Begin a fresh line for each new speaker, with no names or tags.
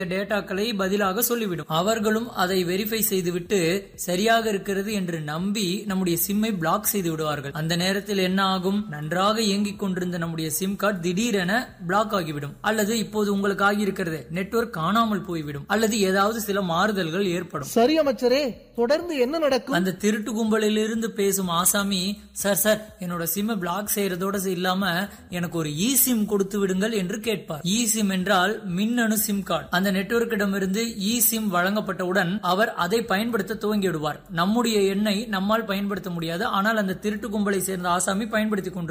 டேட்டாக்களை பதிலாக சொல்லிவிடும் அவர்களும் அதை வெரிஃபை செய்துவிட்டு சரியாக இருக்கிறது என்று நம்பி நம்முடைய சிம்மை பிளாக் செய்து விடுவார்கள் அந்த நேரத்தில் என்ன ஆகும் நன்றாக இயங்கிக் கொண்டிருந்த நம்முடைய சிம் கார்டு திடீரென பிளாக் ஆகிவிடும் அல்லது இப்போது உங்களுக்கு ஆகியிருக்கிறது நெட்வொர்க் காணாமல் போய்விடும் அல்லது ஏதாவது சில மாறுதல்கள் ஏற்படும்
சரி அமைச்சரே தொடர்ந்து என்ன நடக்கும்
அந்த திருட்டு கும்பலில் இருந்து பேசும் ஆசாமி சார் சார் என்னோட சிம் பிளாக் செய்யறதோட இல்லாம எனக்கு ஒரு இ சிம் கொடுத்து விடுங்கள் என்று கேட்பார் இ சிம் என்றால் மின்னணு சிம் கார்டு அந்த நெட்வொர்க்கிடமிருந்து இ சிம் வழங்கப்பட்டவுடன் அவர் அதை பயன்படுத்த துவங்கி விடுவார் நம்முடைய எண்ணை நம்மால் பயன்படுத்த முடியாது ஆனால் அந்த திருட்டு கும்பலை சேர்ந்த ஆசாமி பயன்படுத்திக் கொண்டு